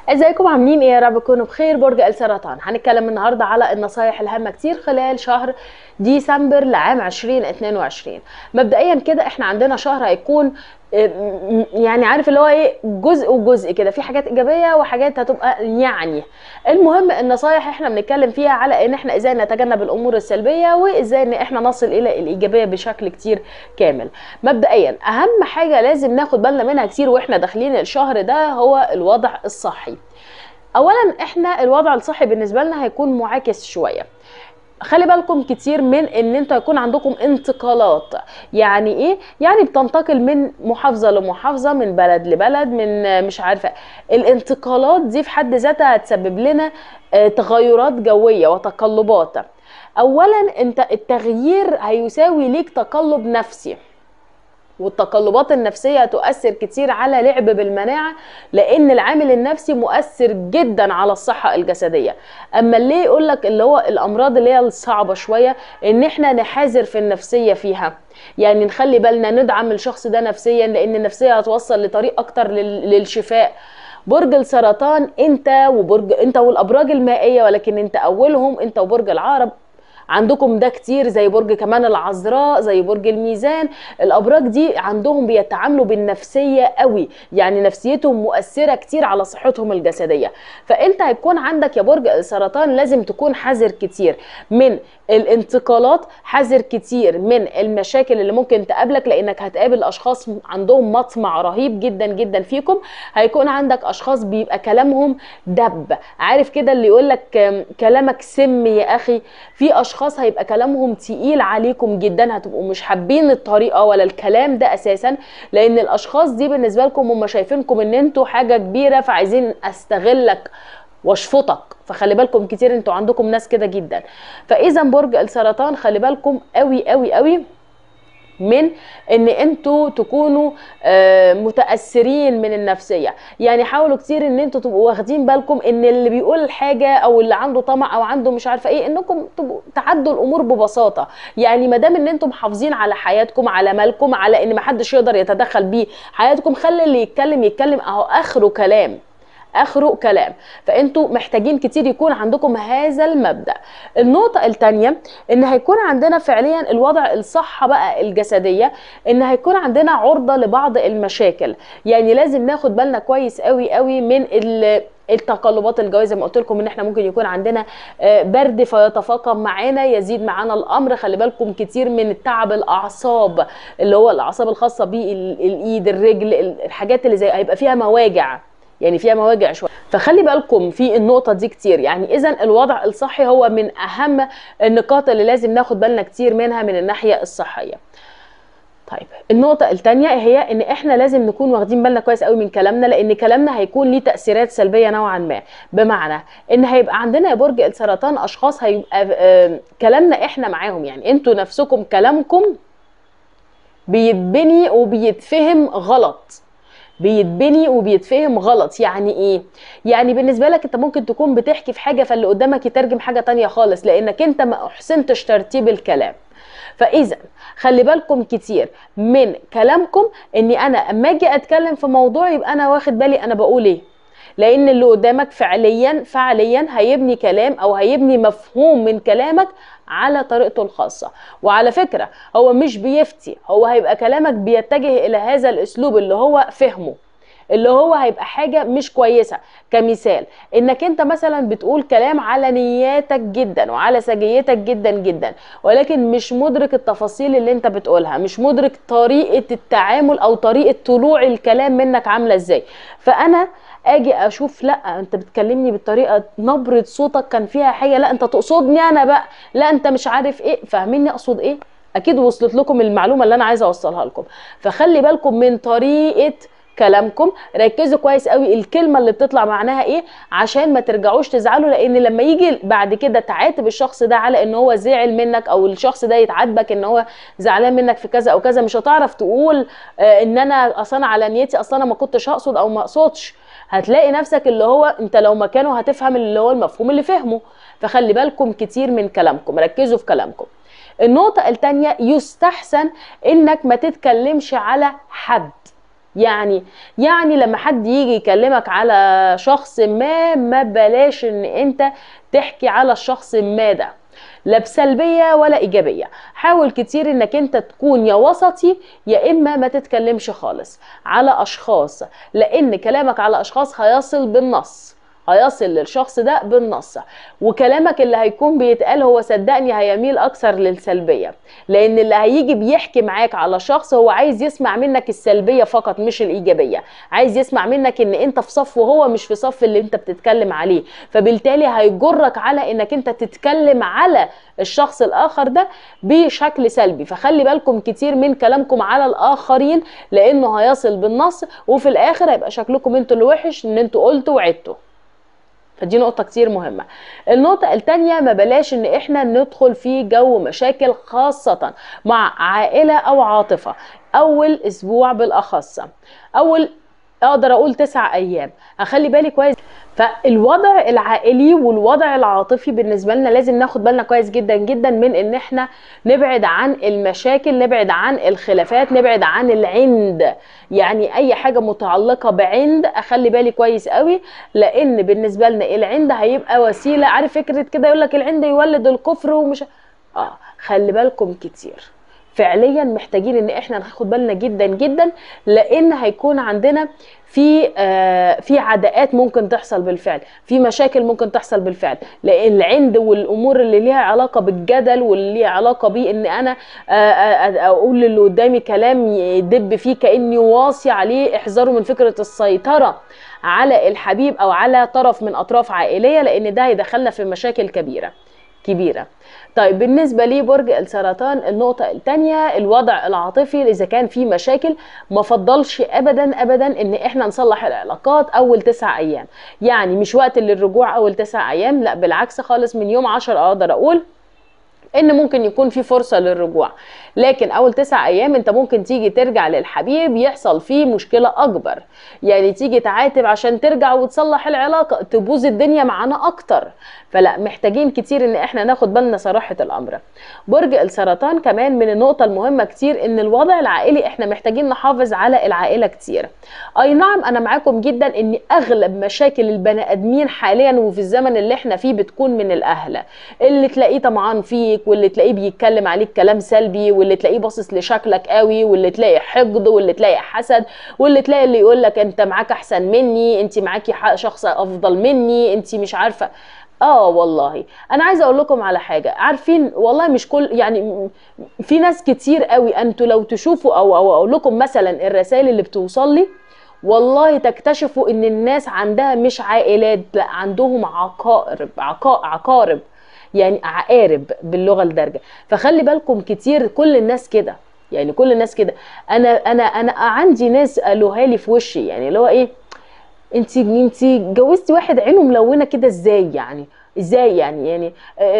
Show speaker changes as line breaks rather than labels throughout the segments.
ازيكم عاملين ايه يا رب تكونوا بخير برج السرطان هنتكلم النهارده على النصايح الهامه كتير خلال شهر ديسمبر لعام 2022 مبدئيا كده احنا عندنا شهر هيكون آه، يعني عارف اللي هو ايه جزء وجزء كده في حاجات ايجابيه وحاجات هتبقى يعني المهم النصايح احنا بنتكلم فيها على ان احنا ازاي نتجنب الامور السلبيه وازاي ان احنا نصل الى الايجابيه بشكل كتير كامل مبدئيا اهم حاجه لازم ناخد بالنا منها كتير واحنا داخلين الشهر ده هو الوضع الصحي اولا احنا الوضع الصحي بالنسبه لنا هيكون معاكس شويه خلي بالكم كتير من ان انتوا يكون عندكم انتقالات يعني ايه يعني بتنتقل من محافظه لمحافظه من بلد لبلد من مش عارفه الانتقالات دي في حد ذاتها هتسبب لنا آه، تغيرات جويه وتقلبات اولا انت التغيير هيساوي ليك تقلب نفسي والتقلبات النفسية تؤثر كتير على لعب بالمناعة لأن العامل النفسي مؤثر جدا على الصحة الجسدية أما اللي يقولك اللي هو الأمراض اللي هي الصعبة شوية إن إحنا نحاذر في النفسية فيها يعني نخلي بالنا ندعم الشخص ده نفسيا لأن النفسية هتوصل لطريق أكتر لل- للشفاء برج السرطان انت وبرج انت والابراج المائيه ولكن انت اولهم انت وبرج العقرب عندكم ده كتير زي برج كمان العذراء زي برج الميزان الابراج دي عندهم بيتعاملوا بالنفسيه قوي يعني نفسيتهم مؤثره كتير على صحتهم الجسديه فانت هيكون عندك يا برج السرطان لازم تكون حذر كتير من الانتقالات حذر كتير من المشاكل اللي ممكن تقابلك لانك هتقابل اشخاص عندهم مطمع رهيب جدا جدا فيكم هيكون عندك اشخاص بيبقى كلامهم دب عارف كده اللي يقول لك كلامك سم يا اخي في اشخاص هيبقى كلامهم تقيل عليكم جدا هتبقوا مش حابين الطريقه ولا الكلام ده اساسا لان الاشخاص دي بالنسبه لكم هم شايفينكم ان انتوا حاجه كبيره فعايزين استغلك واشفطك فخلي بالكم كتير انتوا عندكم ناس كده جدا فاذا برج السرطان خلي بالكم قوي قوي قوي من ان انتوا تكونوا آه، متاثرين من النفسيه يعني حاولوا كتير ان انتوا تبقوا واخدين بالكم ان اللي بيقول حاجه او اللي عنده طمع او عنده مش عارفه ايه انكم تبقوا تعدوا الامور ببساطه يعني ما دام ان انتم محافظين على حياتكم على مالكم على ان ما حدش يقدر يتدخل بيه حياتكم خلي اللي يتكلم يتكلم اهو اخره كلام اخره كلام فانتوا محتاجين كتير يكون عندكم هذا المبدا النقطه الثانيه ان هيكون عندنا فعليا الوضع الصحه بقى الجسديه ان هيكون عندنا عرضه لبعض المشاكل يعني لازم ناخد بالنا كويس قوي قوي من ال التقلبات الجويه زي ما قلت لكم ان احنا ممكن يكون عندنا آه، برد فيتفاقم معانا يزيد معانا الامر خلي بالكم كتير من التعب الاعصاب اللي هو الاعصاب الخاصه بالايد الرجل الحاجات اللي زي هيبقى فيها مواجع يعني فيها مواجع شويه فخلي بالكم في النقطه دي كتير يعني اذا الوضع الصحي هو من اهم النقاط اللي لازم ناخد بالنا كتير منها من الناحيه الصحيه طيب النقطة التانية هي ان احنا لازم نكون واخدين بالنا كويس قوي من كلامنا لان كلامنا هيكون ليه تأثيرات سلبية نوعا ما بمعنى ان هيبقى عندنا يا برج السرطان اشخاص هيبقى آه، كلامنا احنا معاهم يعني انتوا نفسكم كلامكم بيتبني وبيتفهم غلط بيتبني وبيتفهم غلط يعني ايه يعني بالنسبه لك انت ممكن تكون بتحكي في حاجه فاللي قدامك يترجم حاجه تانية خالص لانك انت ما احسنتش ترتيب الكلام فاذا خلي بالكم كتير من كلامكم اني انا اما اجي اتكلم في موضوع يبقى انا واخد بالي انا بقول ايه لان اللي قدامك فعليا فعليا هيبني كلام او هيبني مفهوم من كلامك على طريقته الخاصة وعلى فكرة هو مش بيفتي هو هيبقى كلامك بيتجه الى هذا الاسلوب اللي هو فهمه اللي هو هيبقى حاجة مش كويسة كمثال انك انت مثلا بتقول كلام على نياتك جدا وعلى سجيتك جدا جدا ولكن مش مدرك التفاصيل اللي انت بتقولها مش مدرك طريقة التعامل او طريقة طلوع الكلام منك عاملة ازاي فانا اجي اشوف لا انت بتكلمني بالطريقه نبره صوتك كان فيها حاجه لا انت تقصدني انا بقى لا انت مش عارف ايه فاهميني اقصد ايه اكيد وصلت لكم المعلومه اللي انا عايزه اوصلها لكم فخلي بالكم من طريقه كلامكم ركزوا كويس قوي الكلمه اللي بتطلع معناها ايه عشان ما ترجعوش تزعلوا لان لما يجي بعد كده تعاتب الشخص ده على ان هو زعل منك او الشخص ده يتعاتبك ان هو زعلان منك في كذا او كذا مش هتعرف تقول آه ان انا اصلا على نيتي اصلا انا ما كنتش اقصد او ما اقصدش هتلاقي نفسك اللي هو انت لو مكانه هتفهم اللي هو المفهوم اللي فهمه فخلي بالكم كتير من كلامكم ركزوا في كلامكم النقطة التانية يستحسن انك ما تتكلمش على حد يعني يعني لما حد يجي يكلمك على شخص ما ما بلاش ان انت تحكي على الشخص ما ده لا بسلبيه ولا ايجابيه حاول كتير انك انت تكون يا وسطي يا اما ما تتكلمش خالص على اشخاص لان كلامك على اشخاص هيصل بالنص هيصل للشخص ده بالنص وكلامك اللي هيكون بيتقال هو صدقني هيميل اكثر للسلبيه لان اللي هيجي بيحكي معاك على شخص هو عايز يسمع منك السلبيه فقط مش الايجابيه عايز يسمع منك ان انت في صف وهو مش في صف اللي انت بتتكلم عليه فبالتالي هيجرك على انك انت تتكلم على الشخص الاخر ده بشكل سلبي فخلي بالكم كتير من كلامكم على الاخرين لانه هيصل بالنص وفي الاخر هيبقى شكلكم انتوا اللي وحش ان انتوا قلتوا وعدتوا فدي نقطة كتير مهمة النقطة التانية ما بلاش ان احنا ندخل في جو مشاكل خاصة مع عائلة او عاطفة اول اسبوع بالاخص اول اقدر اقول تسع ايام هخلي بالي كويس فالوضع العائلي والوضع العاطفي بالنسبه لنا لازم ناخد بالنا كويس جدا جدا من ان احنا نبعد عن المشاكل نبعد عن الخلافات نبعد عن العند يعني اي حاجه متعلقه بعند اخلي بالي كويس قوي لان بالنسبه لنا العند هيبقى وسيله عارف فكره كده يقول لك العند يولد الكفر ومش اه خلي بالكم كتير فعليا محتاجين ان احنا ناخد بالنا جدا جدا لان هيكون عندنا في آه في عداءات ممكن تحصل بالفعل في مشاكل ممكن تحصل بالفعل لان العند والامور اللي ليها علاقه بالجدل واللي ليها علاقه بان انا آه آه اقول للي قدامي كلام يدب فيه كاني واصي عليه احذروا من فكره السيطره على الحبيب او على طرف من اطراف عائليه لان ده هيدخلنا في مشاكل كبيره كبيره طيب بالنسبه لي برج السرطان النقطه الثانيه الوضع العاطفي اذا كان في مشاكل ما فضلش ابدا ابدا ان احنا نصلح العلاقات اول تسع ايام يعني مش وقت للرجوع اول تسع ايام لا بالعكس خالص من يوم عشر اقدر اقول ان ممكن يكون في فرصه للرجوع لكن اول تسع ايام انت ممكن تيجي ترجع للحبيب يحصل فيه مشكله اكبر يعني تيجي تعاتب عشان ترجع وتصلح العلاقه تبوظ الدنيا معانا اكتر فلا محتاجين كتير ان احنا ناخد بالنا صراحه الامر برج السرطان كمان من النقطه المهمه كتير ان الوضع العائلي احنا محتاجين نحافظ على العائله كتير اي نعم انا معاكم جدا ان اغلب مشاكل البني ادمين حاليا وفي الزمن اللي احنا فيه بتكون من الاهل اللي تلاقيه طمعان فيك واللي تلاقيه بيتكلم عليك كلام سلبي واللي تلاقيه باصص لشكلك قوي واللي تلاقي حقد واللي تلاقي حسد واللي تلاقي اللي يقول لك انت معاك احسن مني انت معاكي شخص افضل مني انت مش عارفه اه والله انا عايزه اقول لكم على حاجه عارفين والله مش كل يعني في ناس كتير قوي انتوا لو تشوفوا او او اقول لكم مثلا الرسائل اللي بتوصل لي والله تكتشفوا ان الناس عندها مش عائلات لا عندهم عقارب عقا عقارب يعني عقارب باللغه الدارجه فخلي بالكم كتير كل الناس كده يعني كل الناس كده انا انا انا عندي ناس قالوها لي في وشي يعني اللي هو ايه انت انت جوزتي واحد عينه ملونه كده ازاي يعني ازاي يعني يعني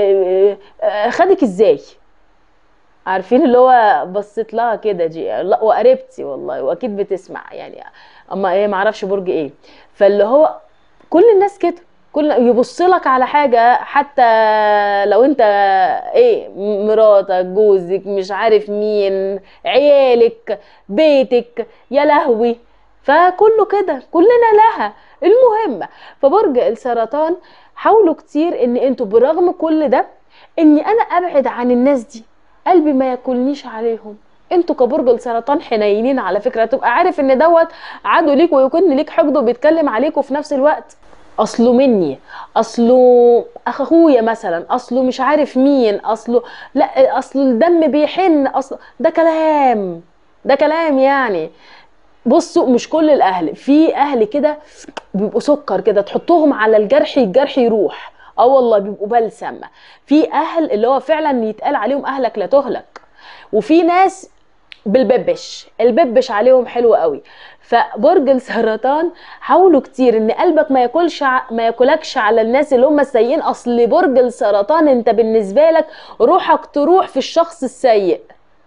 خدك ازاي عارفين اللي هو بصيت لها كده دي لا وقريبتي والله واكيد بتسمع يعني اما ايه معرفش برج ايه فاللي هو كل الناس كده كل يبص لك على حاجه حتى لو انت ايه مراتك جوزك مش عارف مين عيالك بيتك يا لهوي فكله كده كلنا لها المهم فبرج السرطان حاولوا كتير ان انتوا برغم كل ده اني انا ابعد عن الناس دي قلبي ما ياكلنيش عليهم انتوا كبرج السرطان حنينين على فكره تبقى عارف ان دوت عدو ليك ويكون ليك حقد وبيتكلم عليك وفي نفس الوقت اصله مني اصله اخويا مثلا اصله مش عارف مين اصله لا اصله الدم بيحن اصله ده كلام ده كلام يعني بصوا مش كل الاهل في اهل كده بيبقوا سكر كده تحطهم على الجرح الجرح يروح اه والله بيبقوا بلسم في اهل اللي هو فعلا يتقال عليهم اهلك لا تهلك وفي ناس بالببش الببش عليهم حلو قوي فبرج السرطان حاولوا كتير ان قلبك ما ياكلش ما ياكلكش على الناس اللي هم السيئين اصل برج السرطان انت بالنسبه لك روحك تروح في الشخص السيء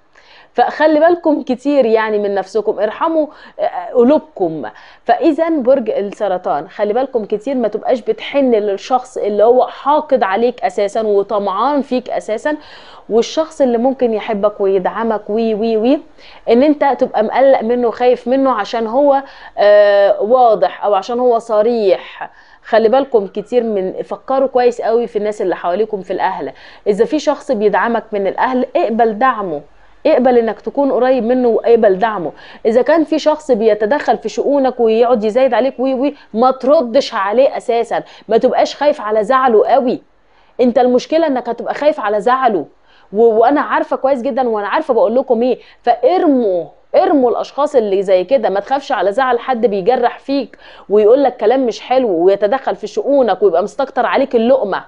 فخلي بالكم كتير يعني من نفسكم ارحموا قلوبكم فاذا برج السرطان خلي بالكم كتير ما تبقاش بتحن للشخص اللي هو حاقد عليك اساسا وطمعان فيك اساسا والشخص اللي ممكن يحبك ويدعمك وي وي وي ان انت تبقى مقلق منه وخايف منه عشان هو آه واضح او عشان هو صريح خلي بالكم كتير من فكروا كويس قوي في الناس اللي حواليكم في الاهل اذا في شخص بيدعمك من الاهل اقبل دعمه اقبل انك تكون قريب منه واقبل دعمه اذا كان في شخص بيتدخل في شؤونك ويقعد يزايد عليك وي وي ما تردش عليه اساسا ما تبقاش خايف على زعله قوي انت المشكله انك هتبقى خايف على زعله وانا عارفه كويس جدا وانا عارفه بقول لكم ايه فارموا ارموا الاشخاص اللي زي كده ما تخافش على زعل حد بيجرح فيك ويقول لك كلام مش حلو ويتدخل في شؤونك ويبقى مستكتر عليك اللقمه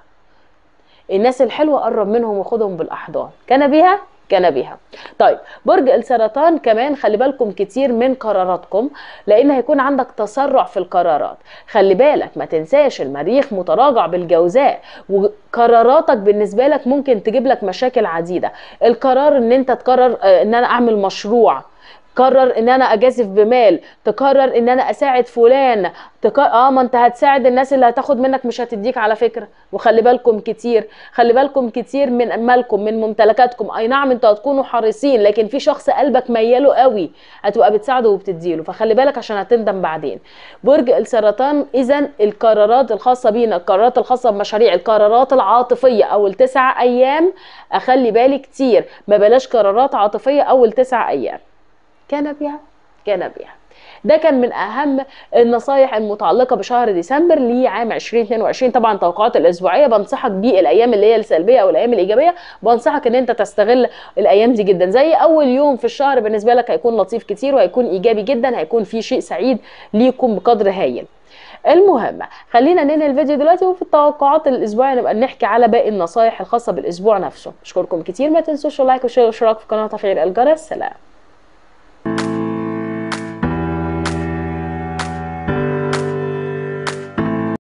الناس الحلوه قرب منهم وخدهم بالاحضان كان بيها كان بها طيب برج السرطان كمان خلي بالكم كتير من قراراتكم لان هيكون عندك تسرع في القرارات خلي بالك ما تنساش المريخ متراجع بالجوزاء وقراراتك بالنسبه لك ممكن تجيب لك مشاكل عديده القرار ان انت تقرر ان انا اعمل مشروع قرر ان انا اجازف بمال تقرر ان انا اساعد فلان تقرر اه ما انت هتساعد الناس اللي هتاخد منك مش هتديك على فكره وخلي بالكم كتير خلي بالكم كتير من مالكم من ممتلكاتكم اي نعم انتوا هتكونوا حريصين لكن في شخص قلبك مياله قوي هتبقى بتساعده وبتديله فخلي بالك عشان هتندم بعدين برج السرطان اذا القرارات الخاصه بينا القرارات الخاصه بمشاريع القرارات العاطفيه اول تسع ايام اخلي بالي كتير ما بلاش قرارات عاطفيه اول تسع ايام كان بها كان بها ده كان من اهم النصايح المتعلقه بشهر ديسمبر لعام 2022 طبعا توقعات الاسبوعيه بنصحك بيه الايام اللي هي السلبيه او الايام الايجابيه بنصحك ان انت تستغل الايام دي جدا زي اول يوم في الشهر بالنسبه لك هيكون لطيف كتير وهيكون ايجابي جدا هيكون فيه شيء سعيد ليكم بقدر هايل المهم خلينا ننهي الفيديو دلوقتي وفي التوقعات الاسبوعيه نبقى نحكي على باقي النصايح الخاصه بالاسبوع نفسه اشكركم كتير ما تنسوش اللايك والشير والاشتراك في القناه وتفعيل الجرس سلام